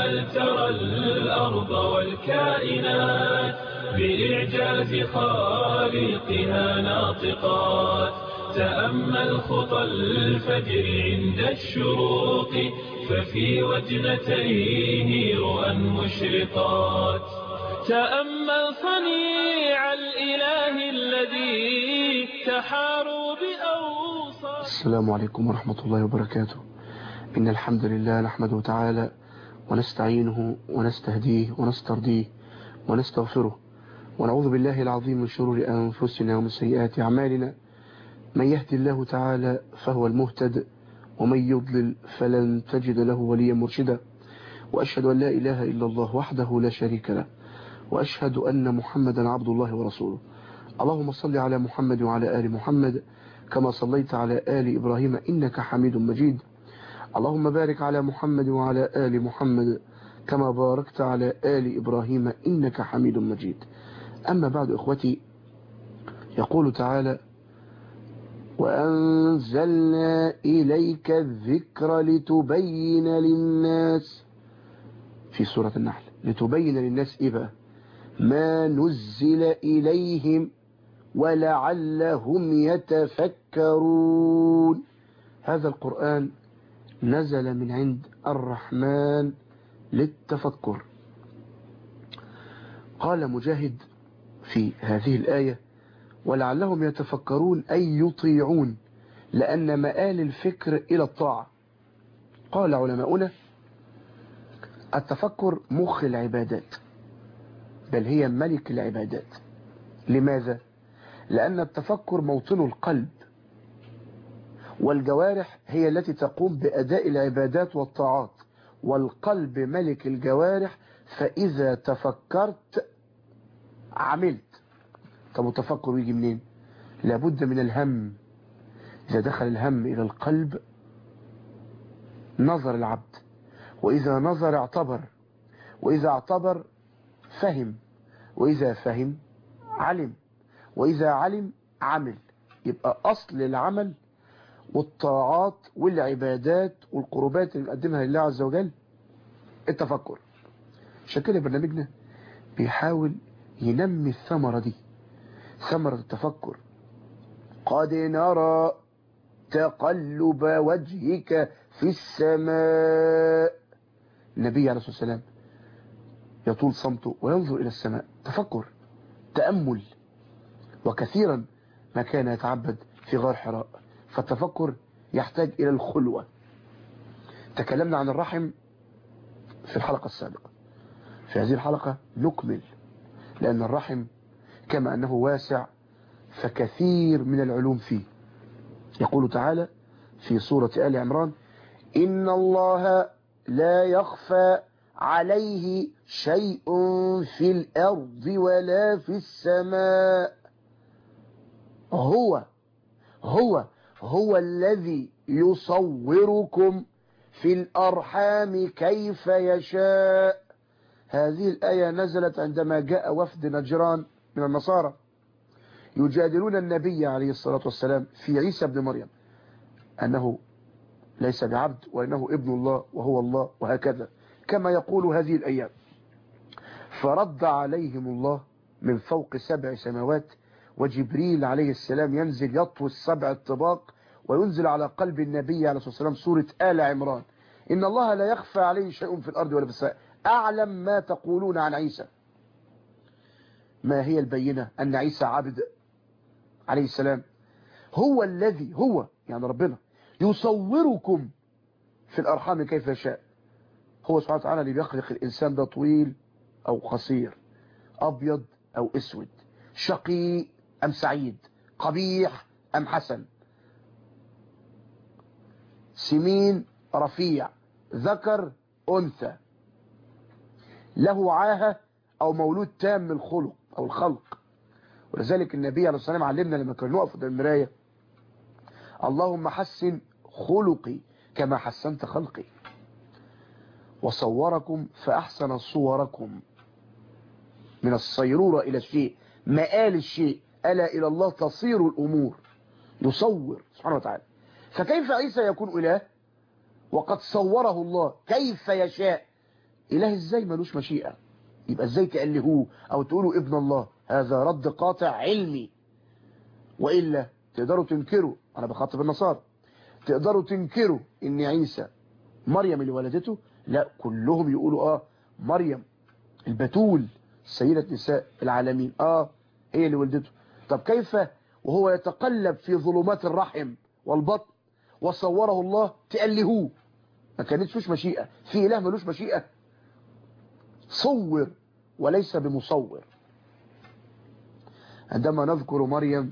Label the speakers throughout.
Speaker 1: تأمل ترى الأرض والكائنات بإعجاز خالقها ناطقات تأمل خطى الفجر عند الشروق ففي وجنتيه رؤى مشرقات تأمل صنيع الإله الذي تحاروا بأوصاف
Speaker 2: السلام عليكم ورحمة الله وبركاته إن الحمد لله نحمده تعالى ونستعينه ونستهديه ونسترضيه ونستغفره ونعوذ بالله العظيم من شرور أنفسنا ومن سيئات أعمالنا من يهدي الله تعالى فهو المهتد ومن يضلل فلن تجد له وليا مرشدا وأشهد أن لا إله إلا الله وحده لا شريك له وأشهد أن محمدا عبد الله ورسوله اللهم صل على محمد وعلى آل محمد كما صليت على آل إبراهيم إنك حميد مجيد اللهم بارك على محمد وعلى آل محمد كما باركت على آل إبراهيم إنك حميد مجيد أما بعد إخوتي يقول تعالى وأنزلنا إليك الذكر لتبين للناس في سورة النحل لتبين للناس إيه بقى ما نزل إليهم ولعلهم يتفكرون هذا القرآن نزل من عند الرحمن للتفكر قال مجاهد في هذه الآية ولعلهم يتفكرون أي يطيعون لأن مآل الفكر إلى الطاعة قال علماؤنا التفكر مخ العبادات بل هي ملك العبادات لماذا؟ لأن التفكر موطن القلب والجوارح هي التي تقوم بأداء العبادات والطاعات والقلب ملك الجوارح فإذا تفكرت عملت طب التفكر يجي منين لابد من الهم إذا دخل الهم إلى القلب نظر العبد وإذا نظر اعتبر وإذا اعتبر فهم وإذا فهم علم وإذا علم عمل يبقى أصل العمل والطاعات والعبادات والقربات اللي نقدمها لله عز وجل التفكر عشان كده برنامجنا بيحاول ينمي الثمرة دي ثمرة التفكر قد نرى تقلب وجهك في السماء النبي عليه الصلاة والسلام يطول صمته وينظر إلى السماء تفكر تأمل وكثيرا ما كان يتعبد في غار حراء فالتفكر يحتاج إلى الخلوة تكلمنا عن الرحم في الحلقة السابقة في هذه الحلقة نكمل لأن الرحم كما أنه واسع فكثير من العلوم فيه يقول تعالى في سورة آل عمران إن الله لا يخفى عليه شيء في الأرض ولا في السماء هو هو هو الذي يصوركم في الأرحام كيف يشاء هذه الآية نزلت عندما جاء وفد نجران من النصارى يجادلون النبي عليه الصلاة والسلام في عيسى بن مريم أنه ليس بعبد وأنه ابن الله وهو الله وهكذا كما يقول هذه الأيام فرد عليهم الله من فوق سبع سماوات وجبريل عليه السلام ينزل يطوي السبع الطباق وينزل على قلب النبي عليه الصلاة والسلام سورة آل عمران إن الله لا يخفى عليه شيء في الأرض ولا في السماء أعلم ما تقولون عن عيسى ما هي البينة أن عيسى عبد عليه السلام هو الذي هو يعني ربنا يصوركم في الأرحام كيف يشاء هو سبحانه وتعالى اللي بيخلق الإنسان ده طويل أو قصير أبيض أو أسود شقي أم سعيد قبيح أم حسن سمين رفيع ذكر أنثى له عاهة أو مولود تام الخلق أو الخلق ولذلك النبي عليه الصلاة والسلام علمنا لما كنا نقف قدام المراية اللهم حسن خلقي كما حسنت خلقي وصوركم فأحسن صوركم من الصيرورة إلى الشيء مآل الشيء ألا إلى الله تصير الأمور يصور سبحانه وتعالى فكيف عيسى يكون إله وقد صوره الله كيف يشاء إله إزاي ملوش مشيئة يبقى إزاي تألهوه أو تقولوا ابن الله هذا رد قاطع علمي وإلا تقدروا تنكروا أنا بخاطب النصارى تقدروا تنكروا إن عيسى مريم اللي ولدته لا كلهم يقولوا آه مريم البتول سيدة نساء العالمين آه هي اللي ولدته طب كيف وهو يتقلب في ظلمات الرحم والبطن وصوره الله تألهوه ما كانتش مشيئة في إله ملوش مشيئة صور وليس بمصور عندما نذكر مريم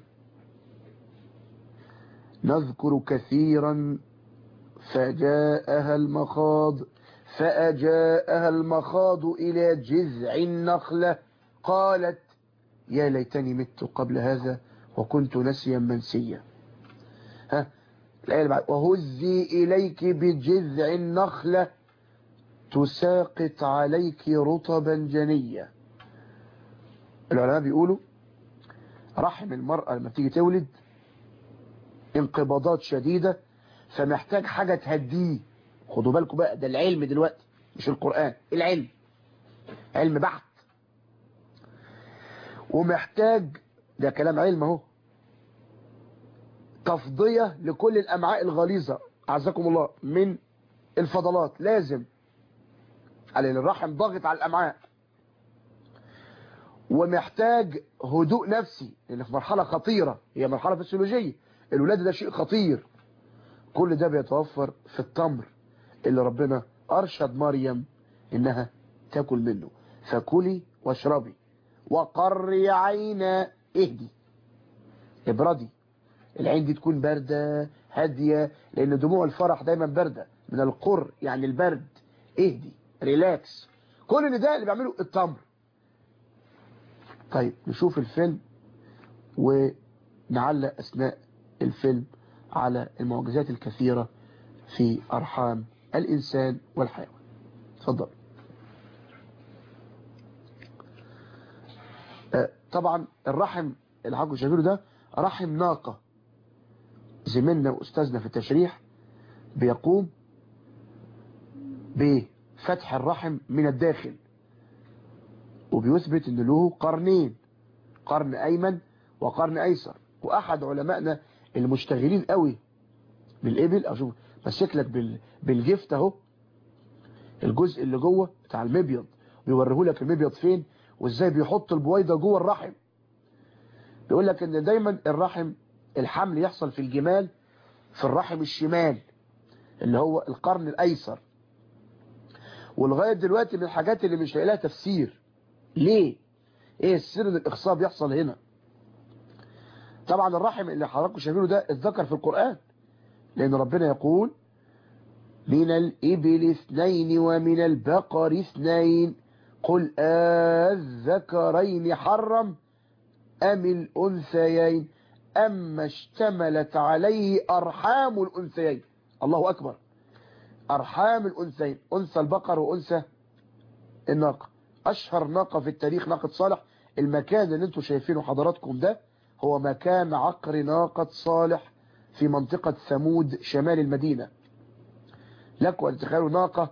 Speaker 2: نذكر كثيرا فجاءها المخاض فأجاءها المخاض إلى جذع النخلة قالت يا ليتني مت قبل هذا وكنت نسيا منسيا ها الآية اللي بعد وهزي إليك بجذع النخلة تساقط عليك رطبا جنيا العلماء بيقولوا رحم المرأة لما تيجي تولد انقباضات شديدة فمحتاج حاجة تهديه خدوا بالكم بقى ده العلم دلوقتي مش القرآن العلم علم بحت ومحتاج ده كلام علم اهو تفضية لكل الأمعاء الغليظة عزكم الله من الفضلات لازم على الرحم ضاغط على الأمعاء ومحتاج هدوء نفسي لأن في مرحلة خطيرة هي مرحلة فسيولوجية الولادة ده شيء خطير كل ده بيتوفر في التمر اللي ربنا أرشد مريم إنها تاكل منه فكلي واشربي وقري عينا اهدي ابردي العين دي تكون باردة هادية لأن دموع الفرح دايما باردة من القر يعني البرد اهدي ريلاكس كل ده اللي بيعمله التمر طيب نشوف الفيلم ونعلق أثناء الفيلم على المعجزات الكثيرة في أرحام الإنسان والحيوان تفضل طبعا الرحم اللي حضرتك شايفينه ده رحم ناقة زميلنا وأستاذنا في التشريح بيقوم بفتح الرحم من الداخل وبيثبت ان له قرنين قرن ايمن وقرن ايسر واحد علمائنا المشتغلين قوي بالابل اشوف ماسك لك بال... بالجفت اهو الجزء اللي جوه بتاع المبيض بيوريه لك المبيض فين وازاي بيحط البويضه جوه الرحم بيقول لك ان دايما الرحم الحمل يحصل في الجمال في الرحم الشمال اللي هو القرن الايسر ولغايه دلوقتي من الحاجات اللي مش لاقي لها تفسير ليه ايه السر ان الاخصاب يحصل هنا طبعا الرحم اللي حضراتكم شايفينه ده اتذكر في القرآن لان ربنا يقول من الإبل اثنين ومن البقر اثنين قل الذكرين حرم أم الأنثيين أما اشتملت عليه أرحام الأنثيين الله أكبر أرحام الأنثيين أنثى البقر وأنثى الناقة أشهر ناقة في التاريخ ناقة صالح المكان اللي انتم شايفينه حضراتكم ده هو مكان عقر ناقة صالح في منطقة ثمود شمال المدينة لكم أن تخيلوا ناقة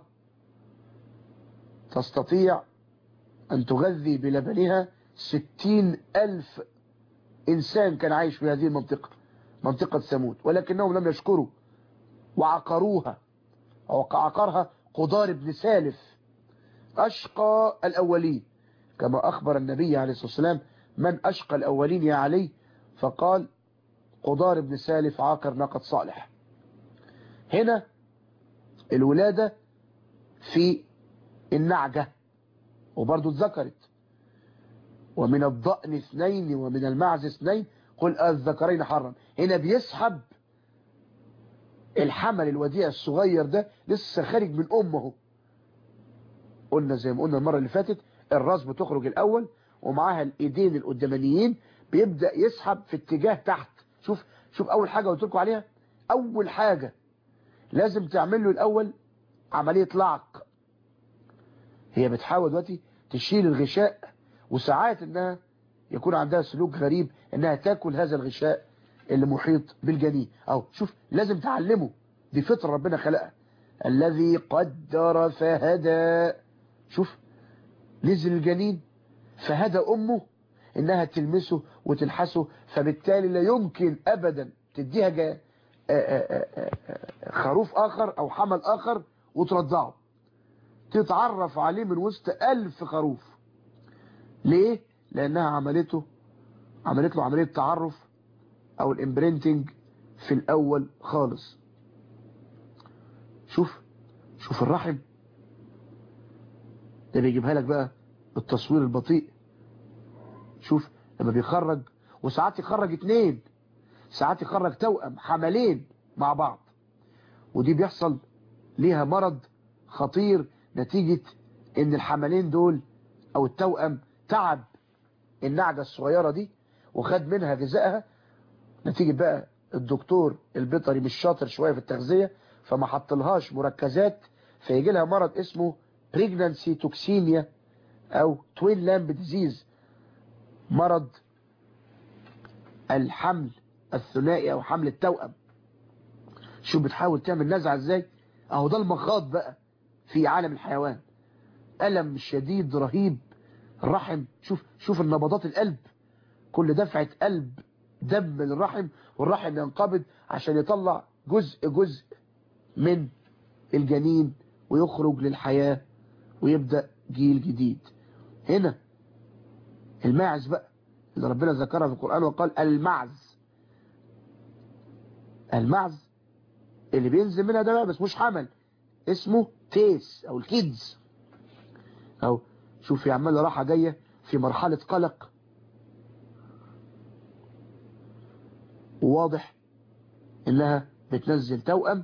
Speaker 2: تستطيع أن تغذي بلبنها ستين ألف إنسان كان عايش في هذه المنطقة منطقة ثمود ولكنهم لم يشكروا وعقروها وعقرها قدار بن سالف أشقى الأولين كما أخبر النبي عليه الصلاة والسلام من أشقى الأولين يا علي فقال قدار بن سالف عاقر ناقة صالح هنا الولادة في النعجة وبرضو اتذكرت ومن الضأن اثنين ومن المعز اثنين قل الذكرين حرم هنا بيسحب الحمل الوديع الصغير ده لسه خارج من امه قلنا زي ما قلنا المرة اللي فاتت الراس بتخرج الاول ومعاها الايدين القدامانيين بيبدأ يسحب في اتجاه تحت شوف شوف اول حاجة قلت لكم عليها اول حاجة لازم تعمل له الاول عملية لعق هي بتحاول دلوقتي تشيل الغشاء وساعات انها يكون عندها سلوك غريب انها تاكل هذا الغشاء اللي محيط بالجنين او شوف لازم تعلمه دي فطرة ربنا خلقها الذي قدر فهدى شوف نزل الجنين فهدى أمه إنها تلمسه وتلحسه فبالتالي لا يمكن أبدا تديها جا خروف آخر أو حمل آخر وترضعه تتعرف عليه من وسط ألف خروف ليه؟ لأنها عملته عملت له عملية تعرف أو الامبرنتنج في الأول خالص شوف شوف الرحم ده بيجيبها لك بقى بالتصوير البطيء شوف لما بيخرج وساعات يخرج اتنين ساعات يخرج توأم حملين مع بعض ودي بيحصل ليها مرض خطير نتيجة ان الحملين دول او التوأم تعب النعجة الصغيرة دي وخد منها غذائها نتيجة بقى الدكتور البيطري مش شاطر شوية في التغذية فما حطلهاش مركزات فيجي لها مرض اسمه بريجنانسي توكسيميا او توين لامب ديزيز مرض الحمل الثنائي او حمل التوأم شو بتحاول تعمل نزعة ازاي اهو ده المخاض بقى في عالم الحيوان ألم شديد رهيب الرحم شوف شوف النبضات القلب كل دفعة قلب دم للرحم والرحم ينقبض عشان يطلع جزء جزء من الجنين ويخرج للحياة ويبدأ جيل جديد هنا الماعز بقى اللي ربنا ذكرها في القرآن وقال المعز المعز اللي بينزل منها ده بقى بس مش حمل اسمه تيس او الكيدز او شوف يا عمال راحة جاية في مرحلة قلق وواضح انها بتنزل توأم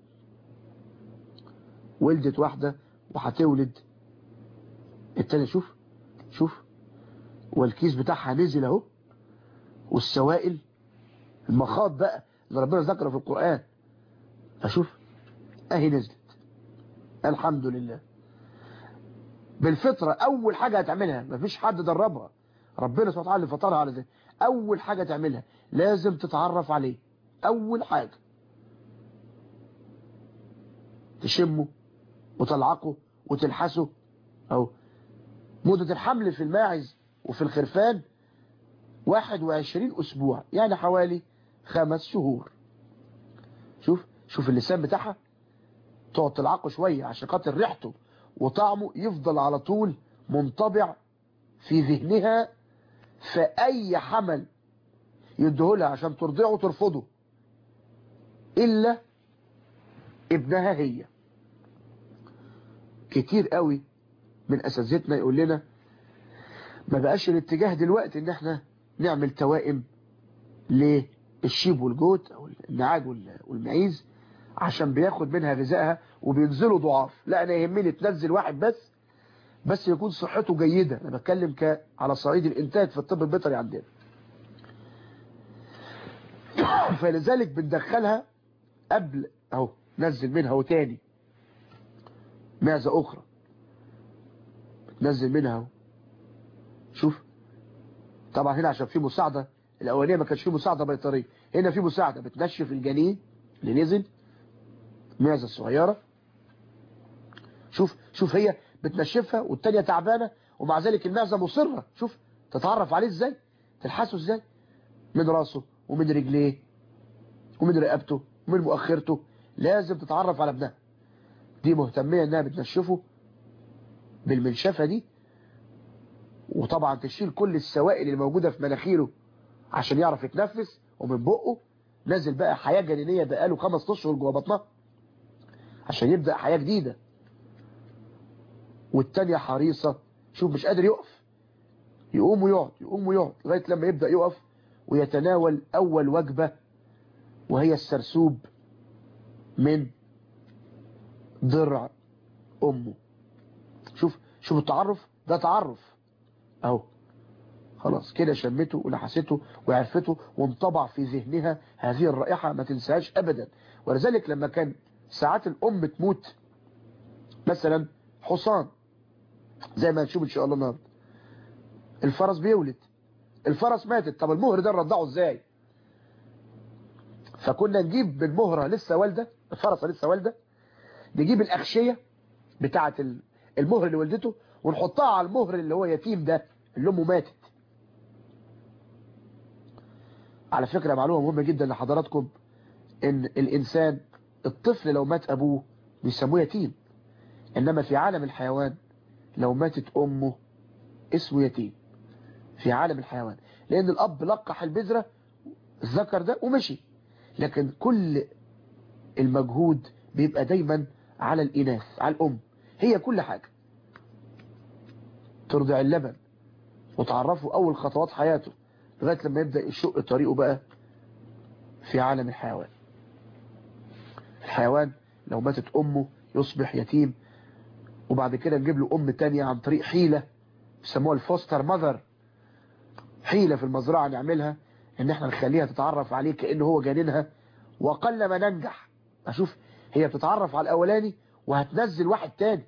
Speaker 2: ولدت واحدة وهتولد التاني شوف شوف والكيس بتاعها نزل اهو والسوائل المخاض بقى اللي ربنا ذكره في القرآن اشوف اهي نزلت الحمد لله بالفطرة اول حاجة هتعملها مفيش حد دربها ربنا سبحانه وتعالى فطرها على ده اول حاجة تعملها لازم تتعرف عليه اول حاجة تشمه وتلعقه وتلحسه او مدة الحمل في الماعز وفي الخرفان 21 اسبوع يعني حوالي خمس شهور شوف شوف اللسان بتاعها تقعد تلعقه شوية عشان خاطر ريحته وطعمه يفضل على طول منطبع في ذهنها فأي حمل يديهولها عشان ترضعه وترفضه إلا ابنها هي كتير قوي من أساتذتنا يقول لنا ما بقاش الاتجاه دلوقتي ان احنا نعمل توائم للشيب والجوت او النعاج والمعيز عشان بياخد منها غذائها وبينزلوا ضعاف لا انا يهمني تنزل واحد بس بس يكون صحته جيدة انا بتكلم ك على صعيد الانتاج في الطب البيطري عندنا فلذلك بندخلها قبل اهو نزل منها وتاني معزة اخرى بتنزل منها اهو شوف طبعا هنا عشان في مساعدة الاولانيه ما كانش في مساعدة بيطرية هنا في مساعدة بتنشف الجنين اللي نزل المعزة الصغيرة شوف شوف هي بتنشفها والتانية تعبانة ومع ذلك المعزة مصرة شوف تتعرف عليه ازاي تلحسه ازاي من راسه ومن رجليه ومن رقبته ومن مؤخرته لازم تتعرف على ابنها دي مهتمية انها بتنشفه بالمنشفة دي وطبعا تشيل كل السوائل اللي موجودة في مناخيره عشان يعرف يتنفس ومن بقه نازل بقى حياة جنينية بقاله خمس اشهر جوه بطنها عشان يبدأ حياة جديدة والتانية حريصة شوف مش قادر يقف يقوم ويقعد يقوم ويقعد لغاية لما يبدأ يقف ويتناول أول وجبة وهي السرسوب من ضرع أمه شوف شوف التعرف ده تعرف اهو خلاص كده شمته ولحسته وعرفته وانطبع في ذهنها هذه الرائحة ما تنساهاش أبدا ولذلك لما كان ساعات الأم تموت مثلا حصان زي ما هنشوف إن شاء الله النهارده الفرس بيولد الفرس ماتت طب المهر ده نرضعه ازاي فكنا نجيب بالمهرة لسه والدة الفرسة لسه والدة نجيب الأغشية بتاعة المهر اللي ولدته ونحطها على المهر اللي هو يتيم ده اللي امه ماتت على فكرة معلومة مهمة جدا لحضراتكم ان الانسان الطفل لو مات ابوه بيسموه يتيم انما في عالم الحيوان لو ماتت امه اسمه يتيم في عالم الحيوان لان الاب لقح البذرة الذكر ده ومشي لكن كل المجهود بيبقى دايما على الاناث على الام هي كل حاجة ترضع اللبن وتعرفه اول خطوات حياته لغاية لما يبدأ يشق طريقه بقى في عالم الحيوان الحيوان لو ماتت امه يصبح يتيم وبعد كده نجيب له ام تانية عن طريق حيلة بيسموها الفوستر ماذر حيلة في المزرعة نعملها ان احنا نخليها تتعرف عليه كأنه هو جنينها وقل ما ننجح اشوف هي بتتعرف على الاولاني وهتنزل واحد تاني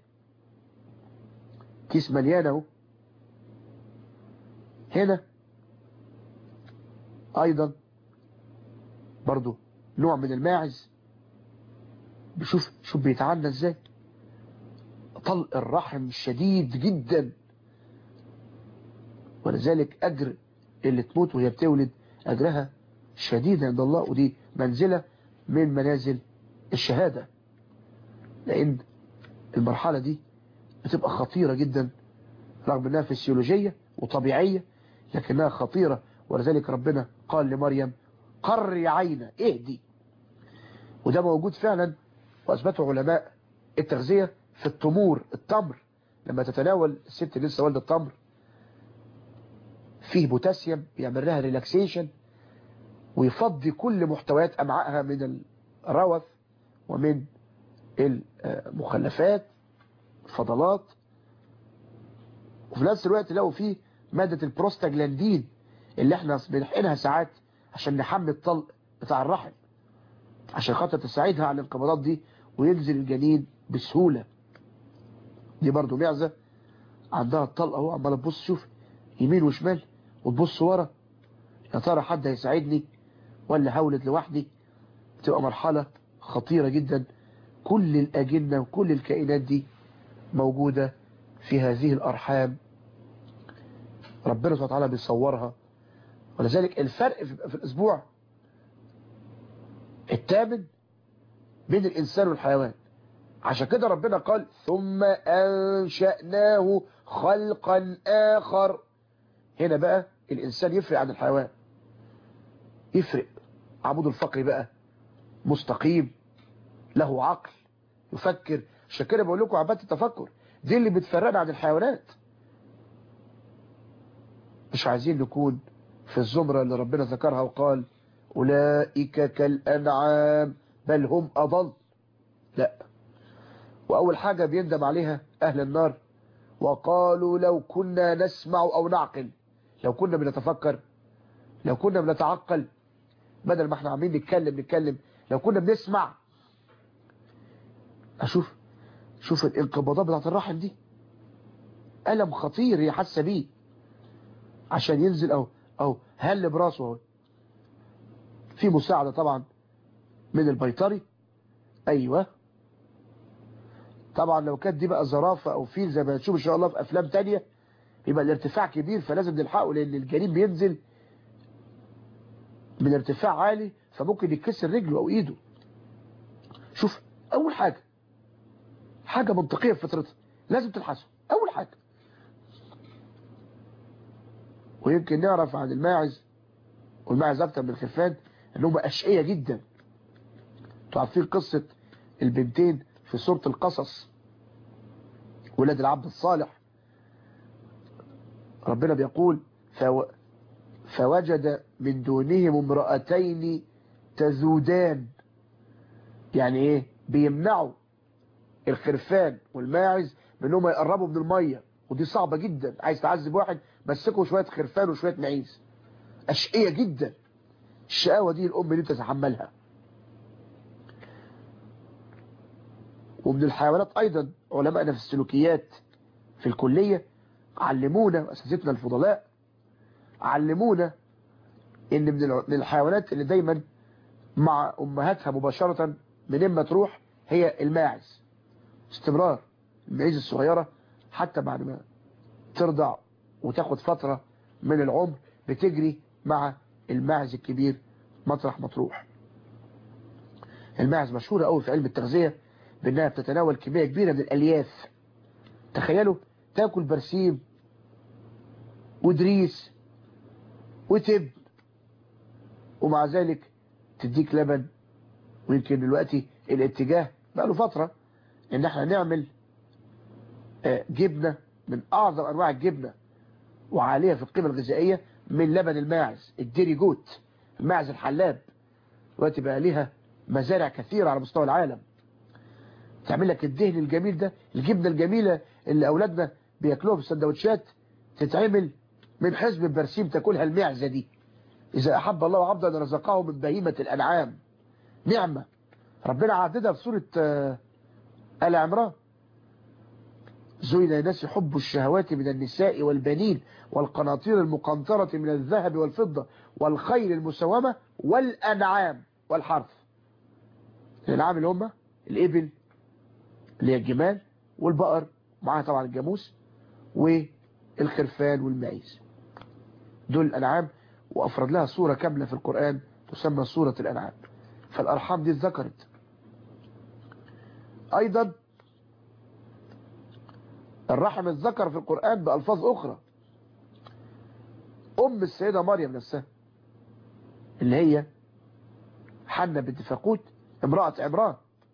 Speaker 2: كيس مليان اهو هنا ايضا برضو نوع من الماعز بشوف شوف بيتعنى ازاي طلق الرحم شديد جدا ولذلك اجر اللي تموت وهي بتولد اجرها شديد عند الله ودي منزلة من منازل الشهادة لان المرحلة دي بتبقى خطيرة جدا رغم انها فسيولوجية وطبيعية لكنها خطيرة ولذلك ربنا قال لمريم قري عينة اهدي وده موجود فعلا واثبته علماء التغذية في التمور التمر لما تتناول الست اللي لسه والده التمر فيه بوتاسيوم بيعمل لها ريلاكسيشن ويفضي كل محتويات امعائها من الروث ومن المخلفات الفضلات وفي نفس الوقت لو فيه مادة البروستاجلاندين اللي احنا بنحقنها ساعات عشان نحمي الطلق بتاع الرحم عشان خاطر تساعدها على الانقباضات دي وينزل الجنين بسهولة دي برضو معزة عندها الطلق اهو عمالة تبص شوف يمين وشمال وتبص ورا يا ترى حد هيساعدني ولا هولد لوحدي بتبقى مرحلة خطيرة جدا كل الأجنة وكل الكائنات دي موجودة في هذه الأرحام ربنا سبحانه وتعالى بيصورها ولذلك الفرق في الأسبوع الثامن بين الإنسان والحيوان عشان كده ربنا قال ثم أنشأناه خلقا آخر هنا بقى الإنسان يفرق عن الحيوان يفرق عمود الفقري بقى مستقيم له عقل يفكر عشان كده بقول لكم عبادة التفكر دي اللي بتفرقنا عن الحيوانات مش عايزين نكون في الزمرة اللي ربنا ذكرها وقال أولئك كالأنعام بل هم أضل لا وأول حاجة بيندم عليها أهل النار وقالوا لو كنا نسمع أو نعقل لو كنا بنتفكر لو كنا بنتعقل بدل ما احنا عاملين نتكلم نتكلم لو كنا بنسمع أشوف شوف الانقباضات بتاعت الرحم دي ألم خطير هي حاسه بيه عشان ينزل أو أو هل براسه اهو في مساعدة طبعا من البيطري أيوة طبعا لو كانت دي بقى زرافة أو فيل زي ما هنشوف إن شاء الله في أفلام تانية يبقى الارتفاع كبير فلازم نلحقه لأن الجنين بينزل من ارتفاع عالي فممكن يتكسر رجله أو إيده شوف أول حاجة حاجة منطقية في فطرتها لازم تلحسه أول حاجة ويمكن نعرف عن الماعز والماعز أكتر من الخرفان أنهم أشقية جدا تعرفين قصة البنتين في سورة القصص ولاد العبد الصالح ربنا بيقول فو فوجد من دونهم امرأتين تذودان يعني ايه بيمنعوا الخرفان والماعز منهم يقربوا من المية ودي صعبة جدا عايز تعذب واحد مسكه شوية خرفان وشوية معيز أشقية جدا الشقاوة دي الأم دي تتحملها ومن الحيوانات أيضا علماءنا في السلوكيات في الكلية علمونا أساتذتنا الفضلاء علمونا ان من الحيوانات اللي دايما مع امهاتها مباشرة من اما تروح هي الماعز استمرار المعيز الصغيرة حتى بعد ما ترضع وتاخد فترة من العمر بتجري مع الماعز الكبير مطرح مطروح الماعز مشهورة قوي في علم التغذية بانها بتتناول كمية كبيرة من الالياف تخيلوا تاكل برسيم ودريس وتب ومع ذلك تديك لبن ويمكن دلوقتي الاتجاه بقى له فترة ان احنا نعمل جبنة من اعظم انواع الجبنة وعالية في القيمة الغذائية من لبن الماعز الديري جوت الماعز الحلاب دلوقتي بقى ليها مزارع كثيرة على مستوى العالم تعمل لك الدهن الجميل ده الجبنة الجميلة اللي اولادنا بياكلوها في السندوتشات تتعمل من حزب البرسيم تاكلها المعزة دي إذا أحب الله عبدا رزقه من بهيمة الأنعام نعمة ربنا عددها في سورة آل عمران زين الناس حب الشهوات من النساء والبنين والقناطير المقنطرة من الذهب والفضة والخيل المسومة والأنعام والحرث الأنعام اللي هم الإبل اللي هي الجمال والبقر معاها طبعا الجاموس والخرفان والمعيز دول الأنعام وأفرد لها صورة كاملة في القرآن تسمى صورة الأنعام فالأرحام دي ذكرت أيضا الرحم الذكر في القرآن بألفاظ أخرى أم السيدة مريم نفسها اللي هي حنة بنت فاقوت امرأة عمران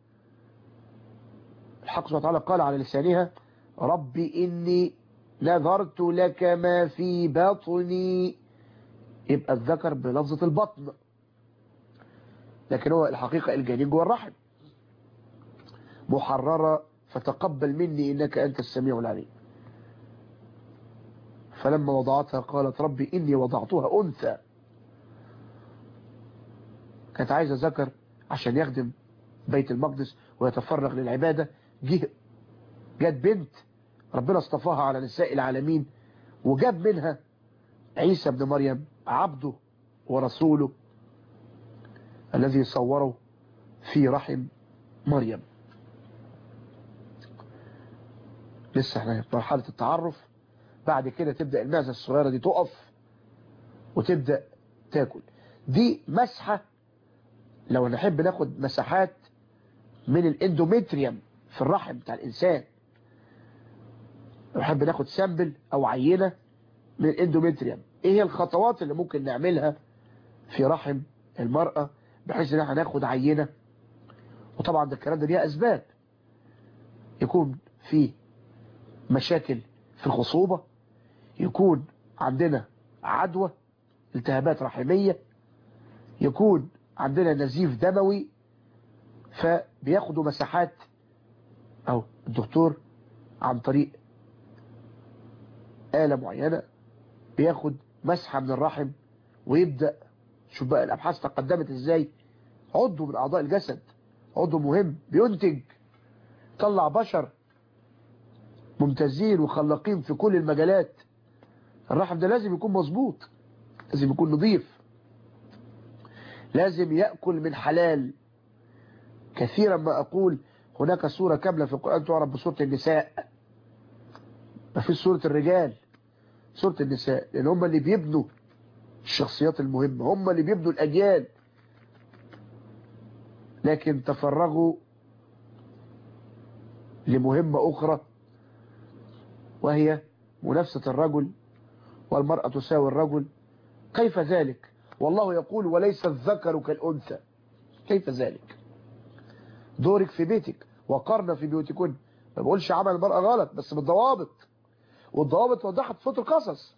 Speaker 2: الحق سبحانه وتعالى قال على لسانها ربي إني نذرت لك ما في بطني يبقى الذكر بلفظة البطن لكن هو الحقيقة الجنين جوه الرحم محررة فتقبل مني إنك أنت السميع العليم فلما وضعتها قالت ربي إني وضعتها أنثى كانت عايزة ذكر عشان يخدم بيت المقدس ويتفرغ للعبادة جه جت بنت ربنا اصطفاها على نساء العالمين وجاب منها عيسى ابن مريم عبده ورسوله الذي صوره في رحم مريم لسه احنا في مرحلة التعرف بعد كده تبدأ المعزة الصغيرة دي تقف وتبدأ تاكل دي مسحة لو نحب ناخد مساحات من الاندومتريوم في الرحم بتاع الإنسان لو نحب ناخد سامبل أو عينة من الاندومتريوم ايه هي الخطوات اللي ممكن نعملها في رحم المرأة بحيث ان احنا ناخد عينة وطبعا ده الكلام ده ليها اسباب يكون في مشاكل في الخصوبة يكون عندنا عدوى التهابات رحمية يكون عندنا نزيف دموي فبياخدوا مساحات او الدكتور عن طريق آلة معينة بياخد مسحة من الرحم ويبدأ شوف بقى الأبحاث تقدمت ازاي عضو من أعضاء الجسد عضو مهم بينتج طلع بشر ممتازين وخلاقين في كل المجالات الرحم ده لازم يكون مظبوط لازم يكون نظيف لازم يأكل من حلال كثيرا ما أقول هناك سورة كاملة في القرآن تعرف بسورة النساء ما في سورة الرجال سورة النساء لأن هم اللي بيبنوا الشخصيات المهمة هم اللي بيبنوا الأجيال لكن تفرغوا لمهمة أخرى وهي منافسة الرجل والمرأة تساوي الرجل كيف ذلك والله يقول وليس الذكر كالأنثى كيف ذلك دورك في بيتك وقرن في بيوتكن ما بقولش عمل المرأة غلط بس بالضوابط والضوابط وضحت في القصص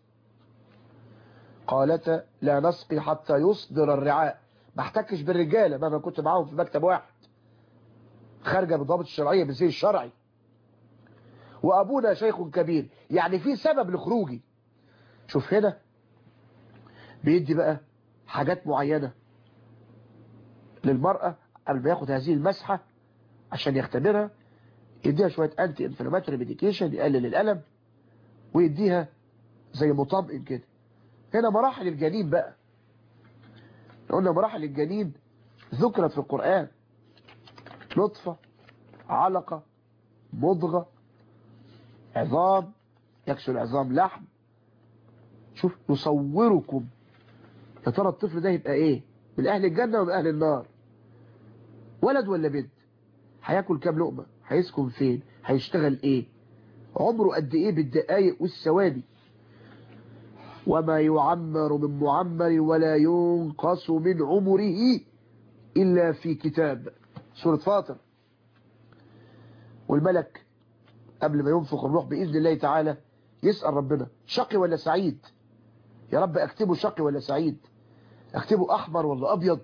Speaker 2: قالت لا نسقي حتى يصدر الرعاء ما احتكش بالرجالة مهما كنت معاهم في مكتب واحد خارجة بالضابط الشرعية بالزي الشرعي وأبونا شيخ كبير يعني في سبب لخروجي شوف هنا بيدي بقى حاجات معينة للمرأة قبل ما ياخد هذه المسحة عشان يختبرها يديها شوية انتي انفلاماتوري ميديكيشن يقلل الألم ويديها زي مطمئن كده هنا مراحل الجنين بقى قلنا مراحل الجنين ذكرت في القرآن نطفة علقة مضغة عظام يكسو العظام لحم شوف يصوركم يا ترى الطفل ده يبقى ايه من اهل الجنة ومن اهل النار ولد ولا بنت هياكل كام لقمة هيسكن فين هيشتغل ايه عمره قد ايه بالدقايق والثواني وما يعمر من معمر ولا ينقص من عمره إلا في كتاب سورة فاطر والملك قبل ما ينفخ الروح بإذن الله تعالى يسأل ربنا شقي ولا سعيد يا رب أكتبه شقي ولا سعيد أكتبه أحمر ولا أبيض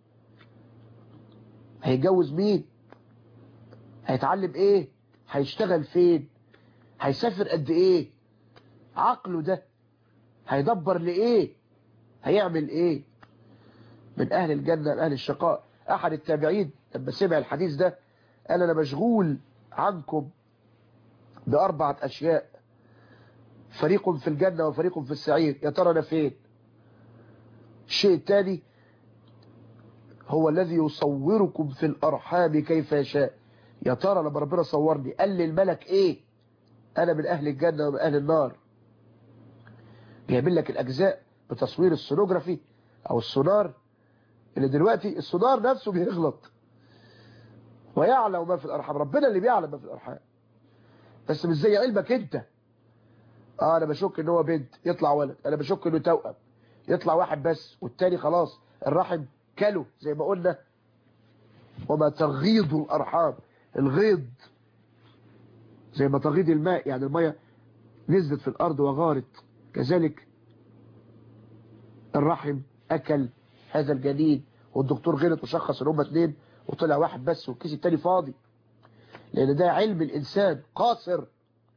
Speaker 2: هيتجوز مين هيتعلم ايه هيشتغل فين هيسافر قد ايه عقله ده هيدبر لايه هيعمل ايه من اهل الجنة لأهل الشقاء احد التابعين لما سمع الحديث ده قال انا مشغول عنكم باربعة اشياء فريق في الجنة وفريق في السعير يا ترى انا فين الشيء الثاني هو الذي يصوركم في الارحام كيف يشاء يا ترى لما ربنا صورني قال لي الملك ايه انا من اهل الجنة ومن اهل النار جايبين لك الاجزاء بتصوير السونوجرافي او السونار اللي دلوقتي السونار نفسه بيغلط ويعلم ما في الارحام ربنا اللي بيعلم ما في الارحام بس مش زي علمك انت اه انا بشك ان هو بنت يطلع ولد انا بشك انه توأم يطلع واحد بس والتاني خلاص الرحم كله زي ما قلنا وما تغيض الارحام الغيض زي ما تغيض الماء يعني المية نزلت في الارض وغارت كذلك الرحم اكل هذا الجنين والدكتور غلط وشخص ان هما اتنين وطلع واحد بس والكيس التاني فاضي لان ده علم الانسان قاصر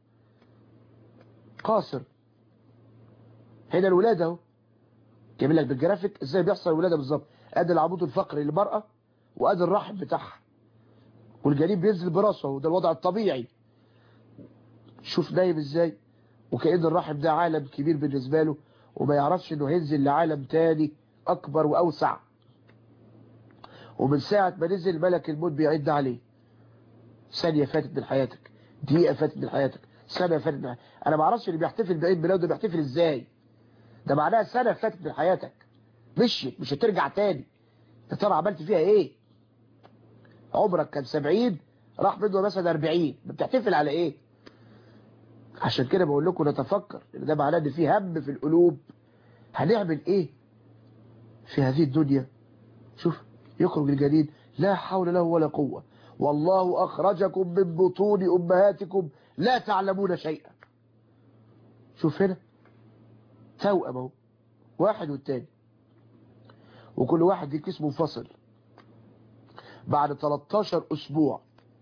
Speaker 2: قاصر هنا الولادة اهو جايب لك بالجرافيك ازاي بيحصل الولاده بالظبط ادي العمود الفقري للمراه وادي الرحم بتاعها والجنين بينزل براسه وده الوضع الطبيعي شوف نايم ازاي وكأن الرحم ده عالم كبير بالنسبه له وما يعرفش انه هينزل لعالم تاني اكبر واوسع ومن ساعة ما نزل ملك الموت بيعد عليه ثانية فاتت من حياتك دقيقة فاتت من حياتك سنة فاتت من حياتك. انا ما اعرفش اللي بيحتفل بعيد ميلاده بيحتفل ازاي ده معناها سنة فاتت من حياتك مشيت مش هترجع تاني يا ترى عملت فيها ايه عمرك كان 70 راح منه مثلا 40 بتحتفل على ايه عشان كده بقول لكم نتفكر ان ده معناه ان في هم في القلوب هنعمل ايه في هذه الدنيا شوف يخرج الجديد لا حول له ولا قوة والله أخرجكم من بطون أمهاتكم لا تعلمون شيئا شوف هنا توأم اهو واحد والتاني وكل واحد ليه كيس منفصل بعد 13 أسبوع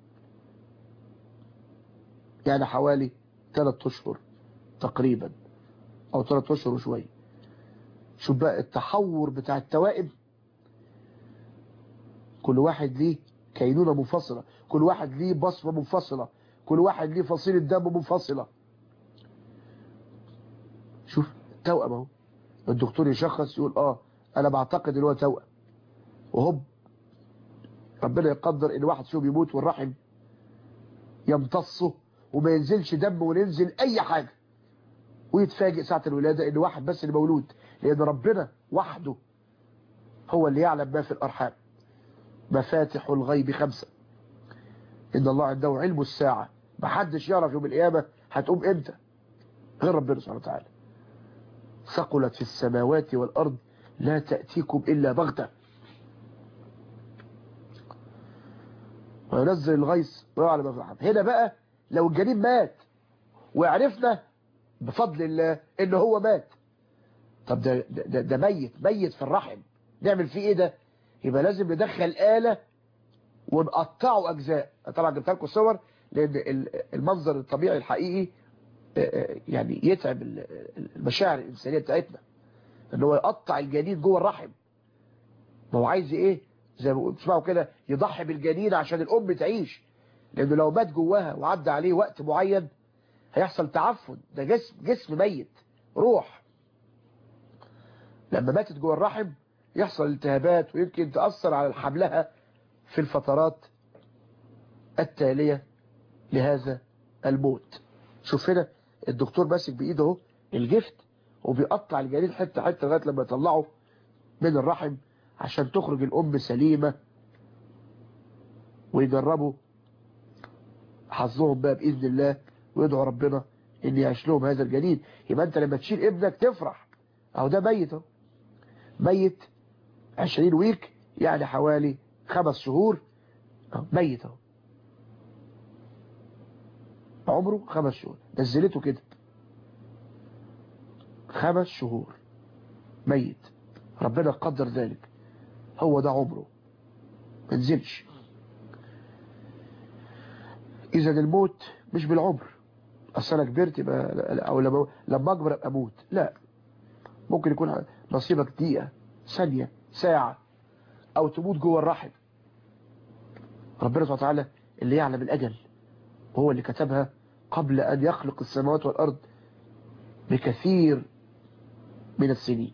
Speaker 2: يعني حوالي 3 أشهر تقريبا أو 3 أشهر وشوية شوف بقى التحور بتاع التوائم كل واحد ليه كينونة منفصلة كل واحد ليه بصمة منفصلة كل واحد ليه فصيلة دم منفصلة شوف توأم اهو الدكتور يشخص يقول اه انا بعتقد ان هو توأم وهوب ربنا يقدر ان واحد فيهم يموت والرحم يمتصه وما ينزلش دم ولا ينزل اي حاجة ويتفاجئ ساعة الولادة ان واحد بس اللي مولود لان ربنا وحده هو اللي يعلم ما في الارحام مفاتح الغيب خمسة ان الله عنده علم الساعة محدش يعرف يوم القيامة هتقوم امتى غير ربنا سبحانه وتعالى ثقلت في السماوات والأرض لا تأتيكم إلا بغتة وينزل الغيث ويعلم ما في الحب هنا بقى لو الجنين مات وعرفنا بفضل الله ان هو مات طب ده, ده, ده ميت ميت في الرحم نعمل فيه ايه ده يبقى لازم ندخل آلة ونقطعه أجزاء طبعا جبت لكم صور لأن المنظر الطبيعي الحقيقي يعني يتعب المشاعر الإنسانية بتاعتنا ان هو يقطع الجنين جوه الرحم ما هو عايز ايه زي ما بتسمعوا كده يضحي بالجنين عشان الام تعيش لانه لو مات جواها وعدى عليه وقت معين هيحصل تعفن ده جسم جسم ميت روح لما ماتت جوه الرحم يحصل التهابات ويمكن تأثر على حملها في الفترات التالية لهذا الموت شوف هنا الدكتور ماسك بايده اهو الجفت وبيقطع الجنين حته حته لغايه لما يطلعه من الرحم عشان تخرج الام سليمه ويجربوا حظهم بقى باذن الله ويدعوا ربنا ان يعيش لهم هذا الجنين يبقى انت لما تشيل ابنك تفرح اهو ده ميت اهو ميت 20 ويك يعني حوالي خمس شهور اهو ميت اهو عمره خمس شهور نزلته كده خمس شهور ميت ربنا قدر ذلك هو ده عمره منزلش اذا الموت مش بالعمر اصل انا كبرت يبقى او لما لما اكبر ابقى اموت لا ممكن يكون نصيبك دقيقه ثانيه ساعه او تموت جوه الرحم ربنا سبحانه وتعالى اللي يعلم الاجل وهو اللي كتبها قبل ان يخلق السماوات والارض بكثير من السنين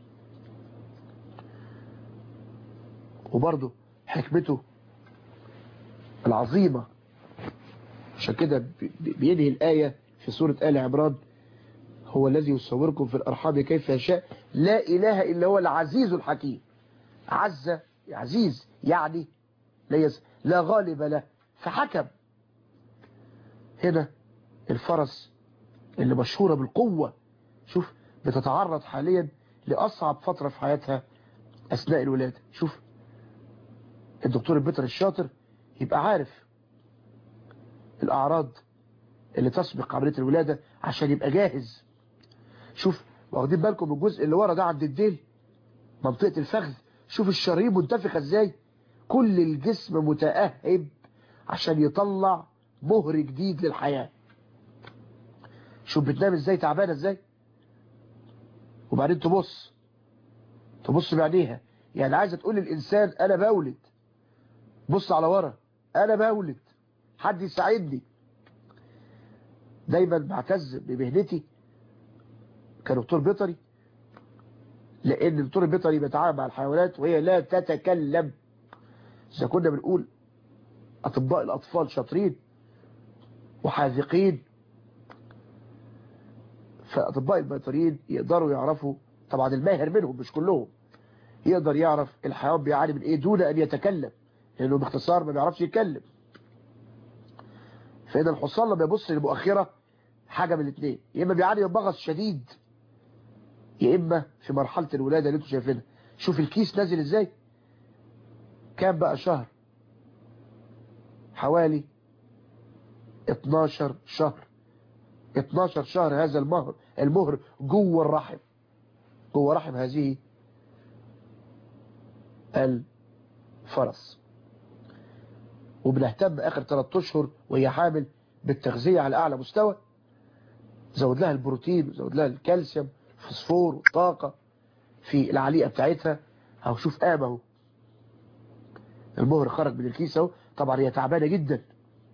Speaker 2: وبرضه حكمته العظيمة عشان كده بينهي الآية في سورة آل عمران هو الذي يصوركم في الأرحام كيف يشاء لا إله إلا هو العزيز الحكيم عز عزيز يعني لا, يز... لا غالب له فحكم هنا الفرس اللي مشهورة بالقوة شوف بتتعرض حاليا لأصعب فترة في حياتها أثناء الولادة شوف الدكتور البيطري الشاطر يبقى عارف الأعراض اللي تسبق عملية الولادة عشان يبقى جاهز شوف واخدين بالكم من الجزء اللي ورا ده عند الديل منطقة الفخذ شوف الشرايين منتفخة ازاي كل الجسم متأهب عشان يطلع مهر جديد للحياة شوف بتنام ازاي تعبانة ازاي وبعدين تبص تبص بعينيها يعني عايزة تقول للإنسان أنا بولد بص على ورا أنا بولد حد يساعدني دايما بعتز بمهنتي كدكتور بيطري لأن الدكتور البيطري بيتعامل مع الحيوانات وهي لا تتكلم إذا كنا بنقول أطباء الأطفال شاطرين وحاذقين فأطباء البيطريين يقدروا يعرفوا طبعا الماهر منهم مش كلهم يقدر يعرف الحيوان بيعاني من ايه دون ان يتكلم لانه باختصار ما بيعرفش يتكلم فإذا الحصان لما يبص للمؤخرة حاجة من الاثنين يا اما بيعاني من مغص شديد يا اما في مرحلة الولادة اللي انتوا شايفينها شوف الكيس نازل ازاي كام بقى شهر حوالي 12 شهر 12 شهر هذا المهر المهر جوه الرحم جوه رحم هذه الفرس وبنهتم اخر 3 اشهر وهي حامل بالتغذية على اعلى مستوى زود لها البروتين زود لها الكالسيوم فوسفور وطاقة في العليقة بتاعتها اهو شوف قام اهو المهر خرج من الكيس اهو طبعا هي تعبانة جدا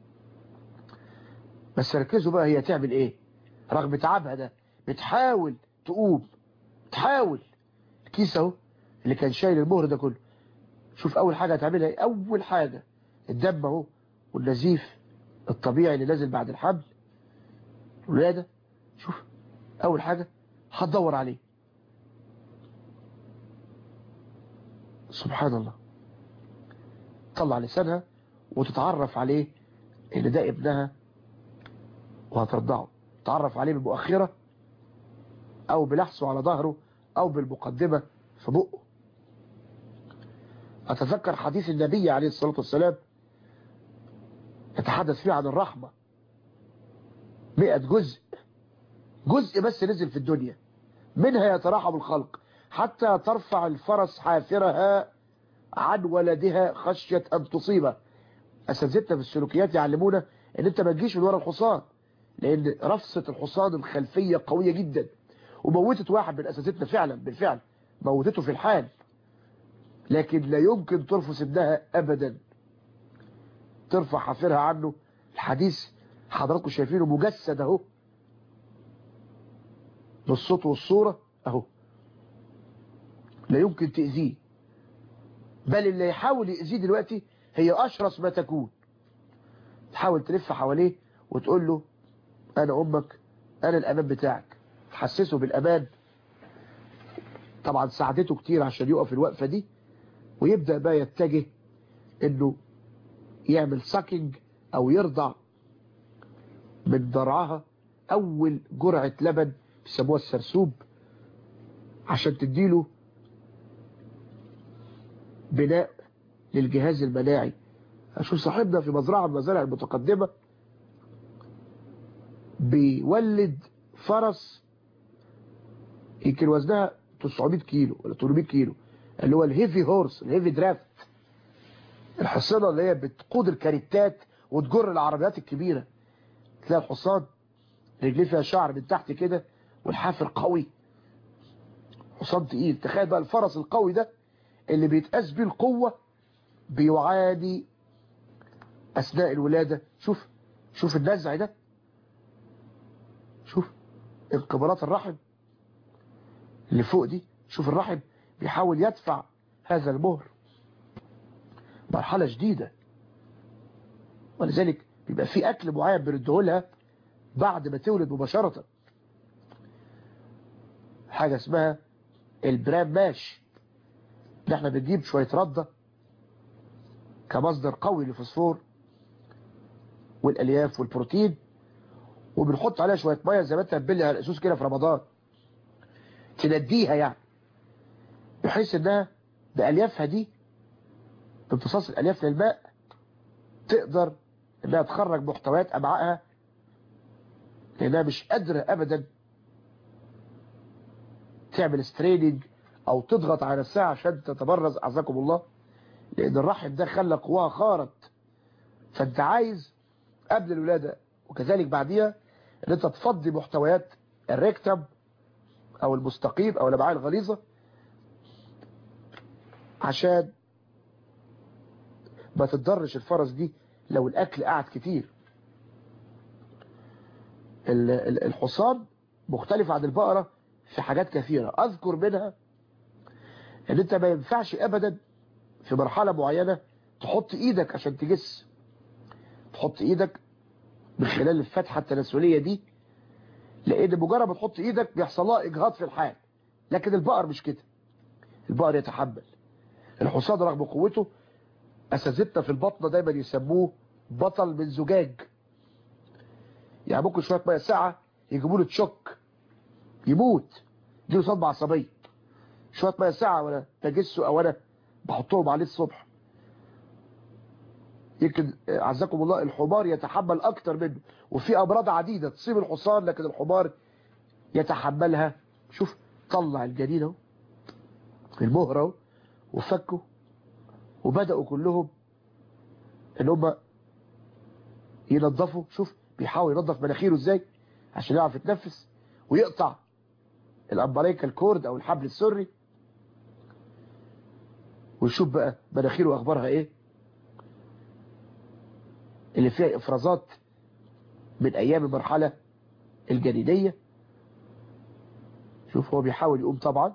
Speaker 2: بس ركزوا بقى هي تعمل ايه رغم تعبها ده بتحاول تقوم تحاول الكيس اهو اللي كان شايل المهر ده كله شوف اول حاجة هتعملها ايه اول حاجة الدم اهو والنزيف الطبيعي اللي نازل بعد الحمل الولادة شوف اول حاجة هتدور عليه سبحان الله تطلع لسانها وتتعرف عليه ان ده ابنها وهترضعه تعرف عليه بالمؤخرة او بلحسه على ظهره او بالمقدمة في بقه اتذكر حديث النبي عليه الصلاة والسلام يتحدث فيه عن الرحمة مئة جزء جزء بس نزل في الدنيا منها يتراحم الخلق حتى ترفع الفرس حافرها عن ولدها خشية أن تصيبه أساتذتنا في السلوكيات يعلمونا أن أنت ما تجيش من ورا الحصان لأن رفصة الحصان الخلفية قوية جدا وموتت واحد من أساتذتنا فعلا بالفعل موتته في الحال لكن لا يمكن ترفس ابنها أبدا ترفع حافرها عنه الحديث حضراتكم شايفينه مجسد اهو بالصوت والصورة اهو لا يمكن تأذيه بل اللي يحاول يأذيه دلوقتي هي أشرس ما تكون تحاول تلف حواليه وتقول له أنا أمك انا الامان بتاعك تحسسه بالامان طبعا ساعدته كتير عشان يقف الوقفة دي ويبدأ بقى يتجه انه يعمل ساكينج او يرضع من ضرعها اول جرعة لبن بيسموها السرسوب عشان تديله بناء للجهاز المناعي اشوف صاحبنا في مزرعة من المزارع المتقدمة بيولد فرس يمكن وزنها 900 كيلو ولا 800 كيلو اللي هو الهيفي هورس الهيفي درافت الحصانة اللي هي بتقود الكاريتات وتجر العربيات الكبيرة تلاقي الحصان رجليه فيها شعر من تحت كده والحافر قوي حصان تقيل تخيل بقى الفرس القوي ده اللي بيتقاس بيه القوة بيعاني أثناء الولادة شوف شوف النزع ده شوف انقبارات الرحم اللي فوق دي شوف الرحم بيحاول يدفع هذا المهر مرحلة جديدة ولذلك بيبقى في أكل معين بنده لها بعد ما تولد مباشرة حاجة اسمها البرام ماش اللي احنا بنجيب شوية ردة كمصدر قوي للفوسفور والالياف والبروتين وبنحط عليها شوية مية زي ما انت هتبلي على الاسوس كده في رمضان تنديها يعني بحيث انها بأليافها دي بامتصاص الألياف للماء تقدر انها تخرج محتويات أمعائها لأنها مش قادرة أبدا تعمل ستريننج أو تضغط على نفسها عشان تتبرز أعزكم الله لأن الرحم ده خلى قواها خارت فأنت عايز قبل الولادة وكذلك بعديها ان انت تفضي محتويات الريكتم او المستقيم او الامعاء الغليظة عشان ما تتضرش الفرس دي لو الاكل قعد كتير الحصان مختلف عن البقرة في حاجات كثيرة اذكر منها ان انت ما ينفعش ابدا في مرحلة معينة تحط ايدك عشان تجس تحط ايدك من خلال الفتحة التناسلية دي لان مجرد ما تحط ايدك بيحصل لها اجهاض في الحال لكن البقر مش كده البقر يتحمل الحصان رغم قوته اساتذتنا في البطنة دايما يسموه بطل من زجاج يعني ممكن شوية مية ساعة يجيبوا له تشوك يموت دي صدمة عصبية شوية مية ساعة ولا تجسه او انا بحطهم عليه الصبح يمكن عزكم الله الحمار يتحمل اكتر منه وفي امراض عديدة تصيب الحصان لكن الحمار يتحملها شوف طلع الجنين اهو المهر اهو وفكوا وبدأوا كلهم ان هم ينظفوا شوف بيحاول ينظف مناخيره ازاي عشان يعرف يتنفس ويقطع الامبريكا الكورد او الحبل السري ويشوف بقى مناخيره اخبارها ايه اللي فيها افرازات من ايام المرحلة الجنينية شوف هو بيحاول يقوم طبعا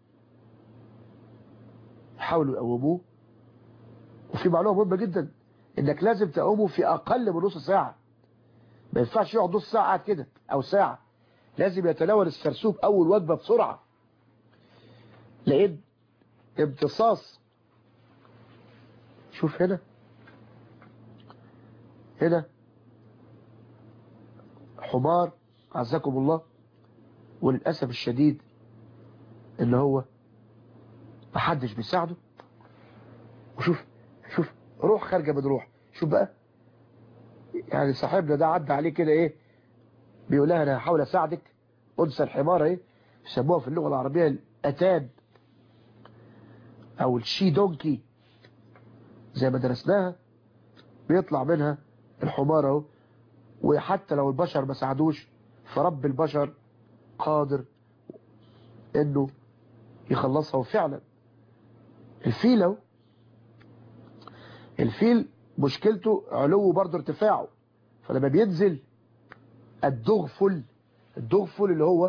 Speaker 2: حاولوا يقوموه وفي معلومة مهمة جدا انك لازم تقومه في اقل من نص ساعة ما ينفعش يقعد نص ساعة كده او ساعة لازم يتناول السرسوب اول وجبة بسرعة لان امتصاص شوف هنا هنا حمار عزكم الله وللأسف الشديد اللي هو محدش بيساعده وشوف شوف روح خارجة من روح شوف بقى يعني صاحبنا ده عدى عليه كده ايه بيقول لها انا هحاول اساعدك انثى الحمار ايه يسموها في اللغة العربية الاتان او الشي دونكي زي ما درسناها بيطلع منها الحمار اهو وحتى لو البشر ما ساعدوش فرب البشر قادر انه يخلصها وفعلا الفيل اهو الفيل مشكلته علو برضه ارتفاعه فلما بينزل الدغفل الدغفل اللي هو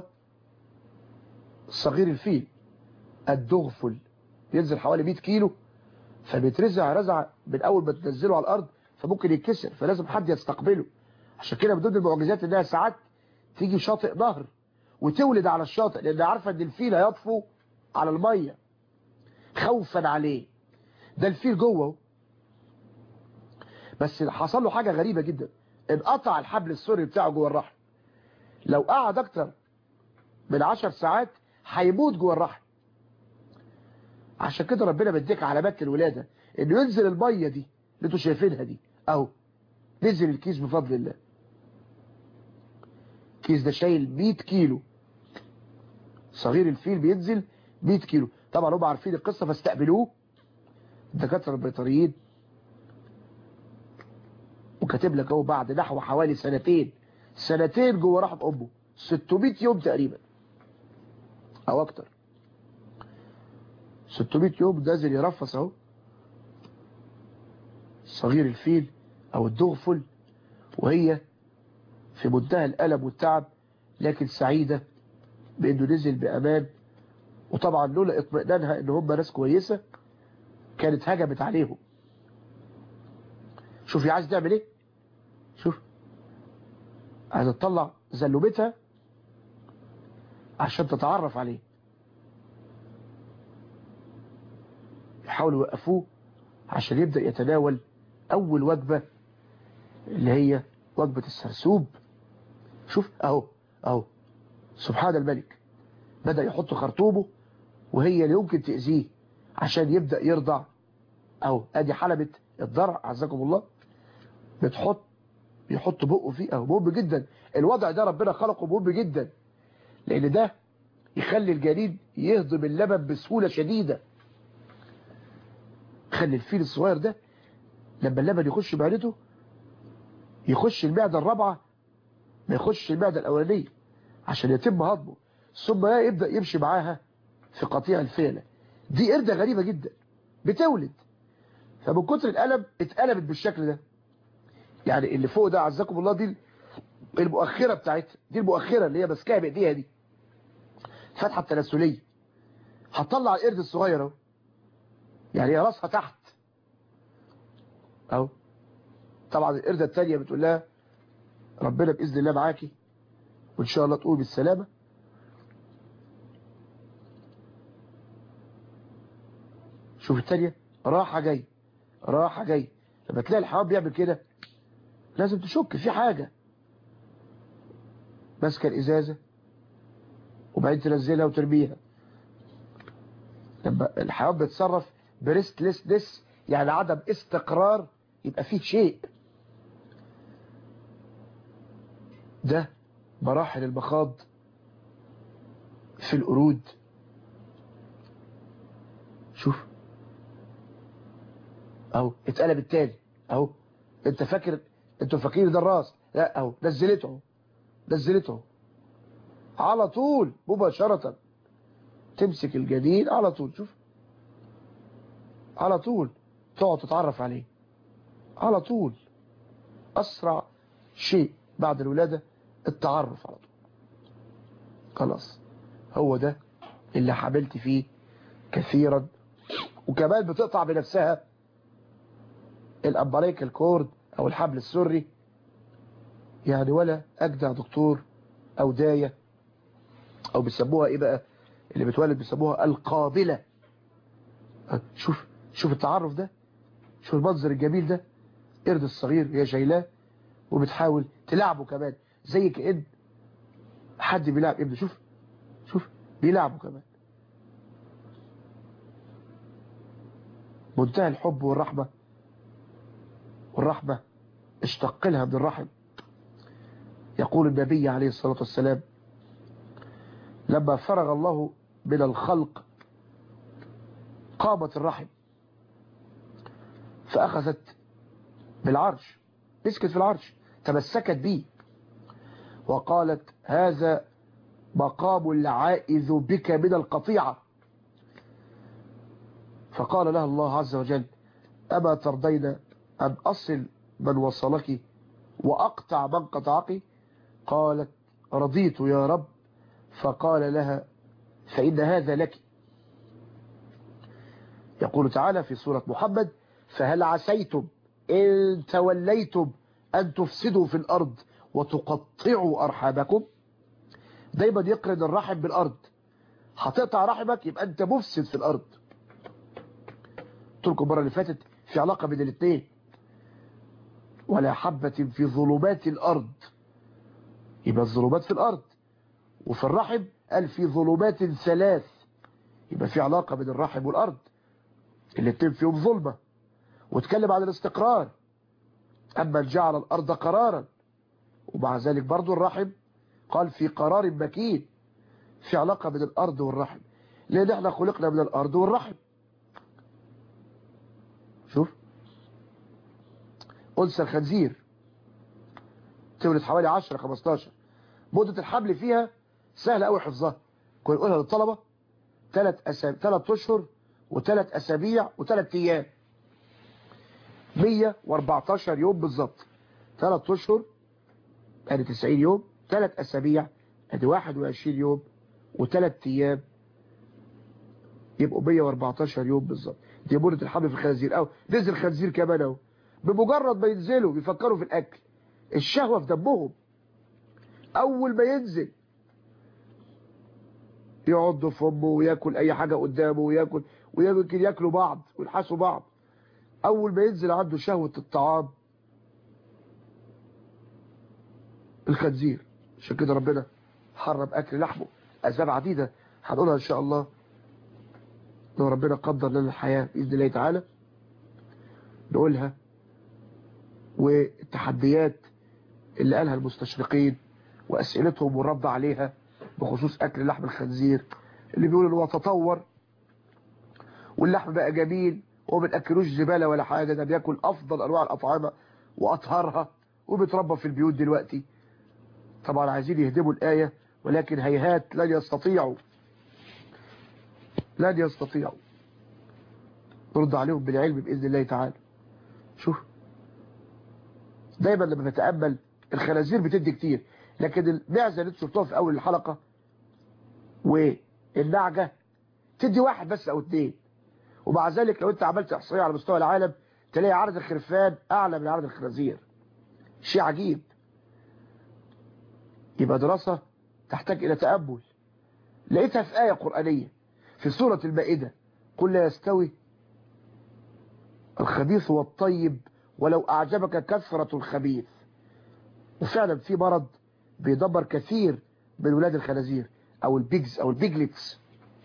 Speaker 2: صغير الفيل الدغفل بينزل حوالي 100 كيلو فبيترزع رزع من اول ما تنزله على الارض فممكن يتكسر فلازم حد يستقبله عشان كده من ضمن المعجزات انها ساعات تيجي شاطئ نهر وتولد على الشاطئ لان عارفه ان الفيل هيطفو على الميه خوفا عليه ده الفيل جوه بس حصل له حاجه غريبه جدا انقطع الحبل السري بتاعه جوه الرحم لو قعد اكتر من 10 ساعات هيموت جوه الرحم عشان كده ربنا بيديك علامات الولاده انه ينزل الميه دي اللي انتوا شايفينها دي اهو نزل الكيس بفضل الله الكيس ده شايل 100 كيلو صغير الفيل بينزل 100 كيلو طبعا هم عارفين القصه فاستقبلوه الدكاتره البيطريين وكاتب لك اهو بعد نحو حوالي سنتين سنتين جوه رحم امه 600 يوم تقريبا او اكتر 600 يوم نازل يرفص اهو صغير الفيل او الدغفل وهي في منتهى الألم والتعب لكن سعيدة بانه نزل بامان وطبعا لولا اطمئنانها ان هم ناس كويسة كانت هجمت عليهم شوفي عايز تعمل ايه شوف عايز تطلع زلومتها عشان تتعرف عليه يحاولوا يوقفوه عشان يبدأ يتناول أول وجبة اللي هي وجبة السرسوب شوف أهو أهو سبحان الملك بدأ يحط خرطومه وهي اللي يمكن تأذيه عشان يبدأ يرضع أهو أدي حلبة الضرع عزكم الله بتحط يحط بقه فيه أهو مهم جدا الوضع ده ربنا خلقه مهم جدا لأن ده يخلي الجنين يهضم اللبن بسهولة شديدة خلي الفيل الصغير ده لما اللبن يخش معدته يخش المعدة الرابعة ما يخش المعدة الأولانية عشان يتم هضمه ثم يبدأ يمشي معاها في قطيع الفيلة دي قردة غريبة جدا بتولد فمن كتر الألم اتقلبت بالشكل ده يعني اللي فوق ده عزكم الله دي المؤخرة بتاعتها دي المؤخرة اللي هي ماسكاها بإيديها دي فتحة التناسلية هتطلع القرد الصغير اهو يعني هي راسها تحت اهو طبعا القردة التانية بتقول لها ربنا بإذن الله معاكي وإن شاء الله تقوم بالسلامة شوف التانية راحة جاي راحة جاي لما تلاقي الحيوان بيعمل كده لازم تشك في حاجة ماسكه الإزازة وبعدين تنزلها وترميها لما الحيوان بيتصرف بريستلسنس يعني عدم استقرار يبقى فيه شيء ده مراحل المخاض في القرود شوف اهو اتقلب التاني اهو انت فاكر انتوا فاكرين ده الراس لا اهو نزلته اهو نزلته على طول مباشرة تمسك الجنين على طول شوف على طول تقعد تتعرف عليه على طول أسرع شيء بعد الولادة التعرف على طول خلاص هو ده اللي حملت فيه كثيرا وكمان بتقطع بنفسها الأمبريكال كورد أو الحبل السري يعني ولا أجدع دكتور أو داية أو بيسموها إيه بقى اللي بتولد بيسموها القابلة شوف شوف التعرف ده شوف المنظر الجميل ده قرد الصغير هي شايلاه وبتحاول تلعبه كمان زي كأن حد بيلعب ابنه شوف شوف بيلعبه كمان منتهى الحب والرحمة والرحمة اشتق لها من الرحم يقول النبي عليه الصلاة والسلام لما فرغ الله من الخلق قامت الرحم فأخذت بالعرش مسكت في العرش تمسكت به وقالت هذا مقام العائذ بك من القطيعة فقال لها الله عز وجل أما ترضين أن أصل من وصلك وأقطع من قطعك قالت رضيت يا رب فقال لها فإن هذا لك يقول تعالى في سورة محمد فهل عسيتم إن توليتم أن تفسدوا في الأرض وتقطعوا أرحامكم دايما يقرن الرحم بالارض هتقطع رحمك يبقى انت مفسد في الارض قلت لكم المره اللي فاتت في علاقه بين الاثنين ولا حبة في ظلمات الارض يبقى الظلمات في الارض وفي الرحم قال في ظلمات ثلاث يبقى في علاقة بين الرحم والارض الاثنين فيهم ظلمة واتكلم عن الاستقرار اما جعل الارض قرارا ومع ذلك برضو الرحم قال في قرار مكين في علاقة بين الأرض والرحم لأن احنا خلقنا من الأرض والرحم شوف أنثى الخنزير تولد حوالي 10 15 مدة الحمل فيها سهلة قوي حفظها كنا نقولها للطلبة ثلاث أسابيع ثلاث أشهر وثلاث أسابيع وثلاث أيام 114 يوم بالظبط ثلاث أشهر ادي 90 يوم ثلاث أسابيع ادي 21 يوم وثلاث ايام يبقوا 114 يوم بالظبط دي مدة الحمل في الخنازير او نزل خنزير كمان اهو بمجرد ما ينزلوا بيفكروا في الاكل الشهوة في دمهم اول ما ينزل يقعد في امه وياكل اي حاجة قدامه وياكل ويمكن ياكلوا بعض ويلحسوا بعض اول ما ينزل عنده شهوة الطعام الخنزير عشان كده ربنا حرم اكل لحمه اسباب عديدة هنقولها ان شاء الله لو ربنا قدر لنا الحياة بإذن الله تعالى نقولها والتحديات اللي قالها المستشرقين وأسئلتهم والرد عليها بخصوص أكل لحم الخنزير اللي بيقولوا ان هو تطور واللحم بقى جميل وهو ما بنأكلوش زبالة ولا حاجة ده بياكل أفضل أنواع الأطعمة وأطهرها وبيتربى في البيوت دلوقتي طبعا عايزين يهدموا الآية ولكن هيهات لن يستطيعوا لن يستطيعوا نرد عليهم بالعلم بإذن الله تعالى شوف دايما لما نتأمل الخنازير بتدي كتير لكن المعزة اللي شفتوها في أول الحلقة والنعجة تدي واحد بس أو اتنين ومع ذلك لو انت عملت احصائيه على مستوى العالم تلاقي عدد الخرفان أعلى من عدد الخنازير شيء عجيب يبقى دراسة تحتاج إلى تأمل لقيتها في آية قرآنية في سورة المائدة قل لا يستوي الخبيث والطيب ولو أعجبك كثرة الخبيث وفعلا في مرض بيدمر كثير من ولاد الخنازير أو البيجز أو البيجلتس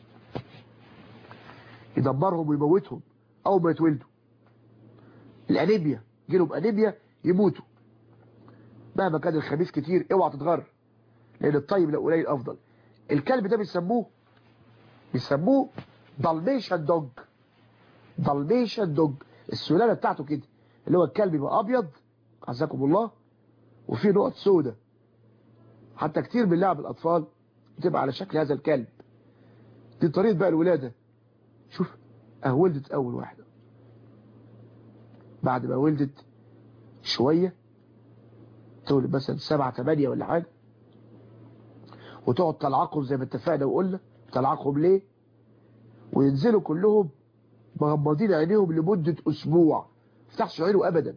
Speaker 2: يدمرهم ويموتهم أول ما يتولدوا الأنيميا يجيلهم أنيميا يموتوا مهما كان الخبيث كتير اوعى تتغر لان الطيب لو قليل افضل الكلب ده بيسموه بيسموه دالميشن دوج دالميشن دوج السلالة بتاعته كده اللي هو الكلب يبقى ابيض عزكم الله وفيه نقط سودة حتى كتير من لعب الاطفال بتبقى على شكل هذا الكلب دي طريقة بقى الولادة شوف اه ولدت اول واحدة بعد ما ولدت شوية تولد مثلا سبعة تمانية ولا حاجة وتقعد تلعقهم زي ما اتفقنا وقلنا تلعقهم ليه وينزلوا كلهم مغمضين عينيهم لمدة اسبوع ما يفتحش عينه ابدا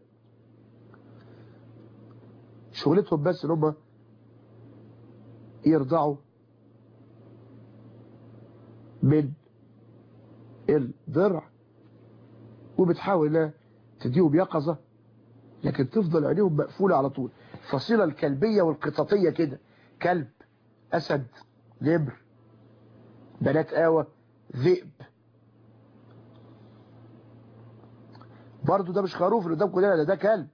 Speaker 2: شغلتهم بس ان هم يرضعوا من الضرع وبتحاول انها تديهم يقظة لكن تفضل عينيهم مقفولة على طول فصيلة الكلبية والقططية كده كلب أسد نمر بنات آوة ذئب برضو ده مش خروف اللي قدامكم ده ده كلب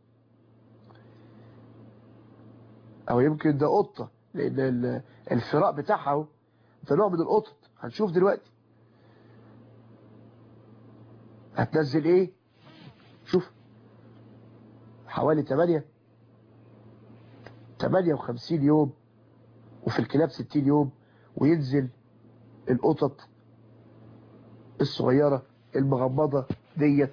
Speaker 2: او يمكن ده قطة لان الفراء بتاعها اهو ده نوع من القطط هنشوف دلوقتي هتنزل ايه شوف حوالي 8 58 يوم وفي الكلاب 60 يوم وينزل القطط الصغيرة المغمضة ديت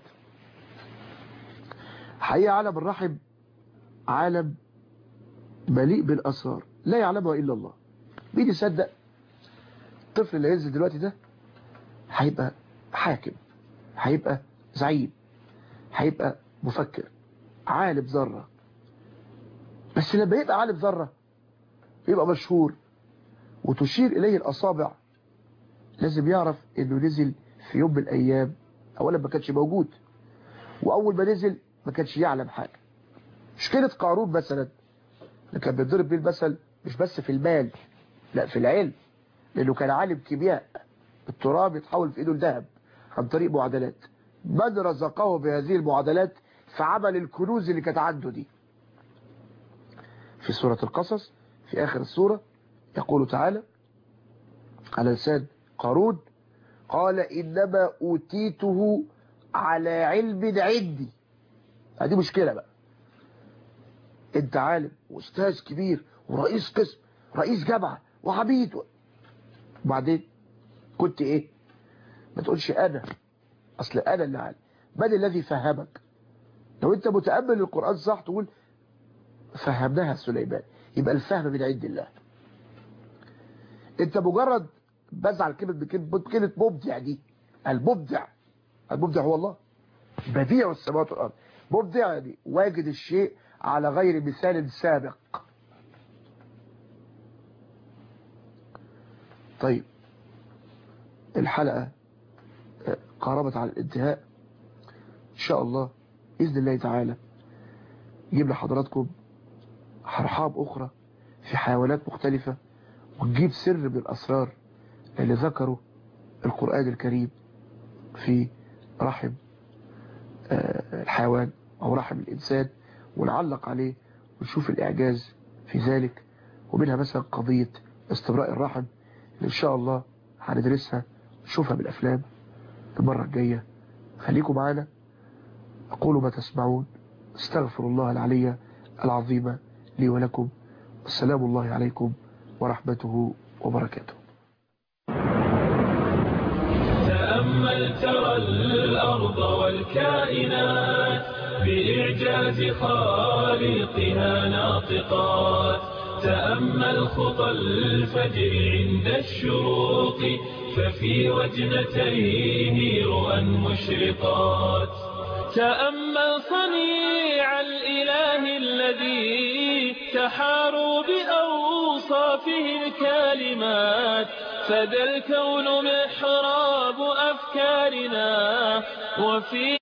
Speaker 2: حقيقة عالم الرحم عالم مليء بالأسرار لا يعلمها إلا الله مين يصدق الطفل اللي هينزل دلوقتي ده هيبقى حاكم هيبقى زعيم هيبقى مفكر عالم ذرة بس لما يبقى عالم ذرة يبقى مشهور وتشير إليه الأصابع لازم يعرف انه نزل في يوم من الأيام أولا ما كانش موجود وأول ما نزل ما كانش يعلم حاجة مشكلة قارون مثلا اللي كان بيضرب بيه المثل مش بس في المال لا في العلم لأنه كان عالم كيمياء التراب يتحول في إيده لذهب عن طريق معادلات من رزقه بهذه المعادلات فعمل الكنوز اللي كانت عنده دي في سورة القصص في آخر السورة يقول تعالى على لسان قارون قال إنما أوتيته على علم عندي هذه مشكلة بقى انت عالم واستاذ كبير ورئيس قسم رئيس جامعة وعبيد وبعدين كنت ايه ما تقولش انا اصل انا اللي عالم من الذي فهمك لو انت متأمل القرآن صح تقول فهمناها سليمان يبقى الفهم من عند الله انت مجرد بزعل كلمة بكلمة مبدع دي المبدع المبدع هو الله بديع السماوات والارض مبدع يعني واجد الشيء على غير مثال سابق طيب الحلقة قاربت على الانتهاء ان شاء الله باذن الله تعالى نجيب لحضراتكم حرحاب اخرى في حيوانات مختلفة ونجيب سر من الاسرار اللي ذكره القرآن الكريم في رحم الحيوان او رحم الانسان ونعلق عليه ونشوف الاعجاز في ذلك ومنها مثلا قضية استبراء الرحم اللي ان شاء الله هندرسها ونشوفها بالافلام المرة الجاية خليكم معانا اقول ما تسمعون استغفر الله العلي العظيم لي ولكم والسلام الله عليكم ورحمته وبركاته
Speaker 1: تأمل ترى الأرض والكائنات بإعجاز خالقها ناطقات تأمل خطى الفجر عند الشروق ففي وجنتيه رؤى مشرقات تأمل صنيع الإله الذي تحاروا بأوصافه الكالمات فذا الكون محراب أفكارنا وفي